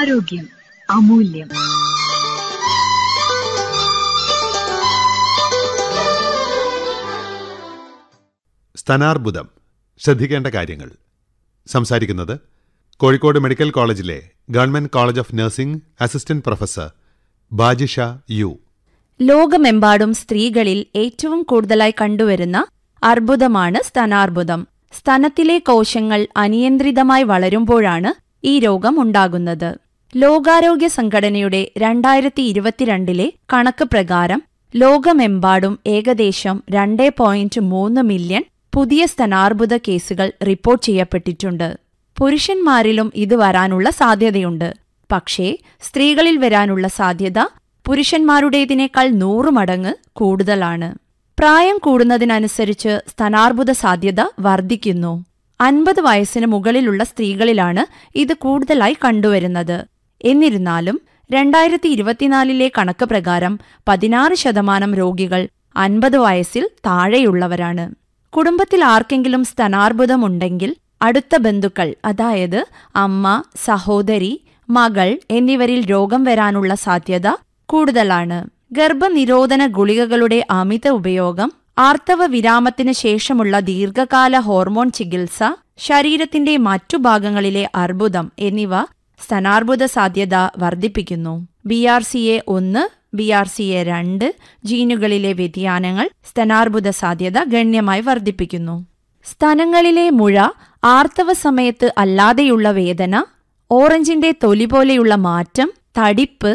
ആരോഗ്യം അമൂല്യം സ്തനാർബുദം ശ്രദ്ധിക്കേണ്ട കാര്യങ്ങൾ സംസാരിക്കുന്നത് കോഴിക്കോട് മെഡിക്കൽ കോളേജിലെ government college of nursing assistant professor Bajisha U ലോകമെമ്പാടും സ്ത്രീകളിൽ ഏറ്റവും കൂടുതലായി കണ്ടുവരുന്ന അർബുദമാണ് സ്തനാർബുദം സ്തനത്തിലെ കോശങ്ങൾ അനിയന്ത്രിതമായി വളരുമ്പോഴാണ് ഈ രോഗം ഉണ്ടാകുന്നത് ലോകാരോഗ്യ സംഘടനയുടെ രണ്ടായിരത്തി ഇരുപത്തിരണ്ടിലെ കണക്ക് പ്രകാരം ലോകമെമ്പാടും ഏകദേശം രണ്ട് പോയിന്റ് മൂന്ന് മില്യൺ പുതിയ സ്തനാർബുദ കേസുകൾ റിപ്പോർട്ട് ചെയ്യപ്പെട്ടിട്ടുണ്ട് പുരുഷന്മാരിലും ഇത് വരാനുള്ള സാധ്യതയുണ്ട് പക്ഷേ സ്ത്രീകളിൽ വരാനുള്ള സാധ്യത പുരുഷന്മാരുടേതിനേക്കാൾ നൂറ് മടങ്ങ് കൂടുതലാണ് പ്രായം കൂടുന്നതിനനുസരിച്ച് സ്തനാർബുദ സാധ്യത വർദ്ധിക്കുന്നു അൻപത് വയസ്സിന് മുകളിലുള്ള സ്ത്രീകളിലാണ് ഇത് കൂടുതലായി കണ്ടുവരുന്നത് എന്നിരുന്നാലും രണ്ടായിരത്തി ഇരുപത്തിനാലിലെ കണക്ക് പ്രകാരം പതിനാറ് ശതമാനം രോഗികൾ അൻപത് വയസ്സിൽ താഴെയുള്ളവരാണ് കുടുംബത്തിൽ ആർക്കെങ്കിലും സ്തനാർബുദമുണ്ടെങ്കിൽ അടുത്ത ബന്ധുക്കൾ അതായത് അമ്മ സഹോദരി മകൾ എന്നിവരിൽ രോഗം വരാനുള്ള സാധ്യത കൂടുതലാണ് ഗർഭനിരോധന ഗുളികകളുടെ അമിത ഉപയോഗം ആർത്തവ വിരാമത്തിന് ശേഷമുള്ള ദീർഘകാല ഹോർമോൺ ചികിത്സ ശരീരത്തിന്റെ മറ്റു ഭാഗങ്ങളിലെ അർബുദം എന്നിവ സ്തനാർബുദ സാധ്യത വർദ്ധിപ്പിക്കുന്നു ബി ആർ സി എ ഒന്ന് ബി ആർ സി എ രണ്ട് ജീനുകളിലെ വ്യതിയാനങ്ങൾ സ്തനാർബുദ സാധ്യത ഗണ്യമായി വർദ്ധിപ്പിക്കുന്നു സ്തനങ്ങളിലെ മുഴ ആർത്തവ സമയത്ത് അല്ലാതെയുള്ള വേദന ഓറഞ്ചിന്റെ തൊലി പോലെയുള്ള മാറ്റം തടിപ്പ്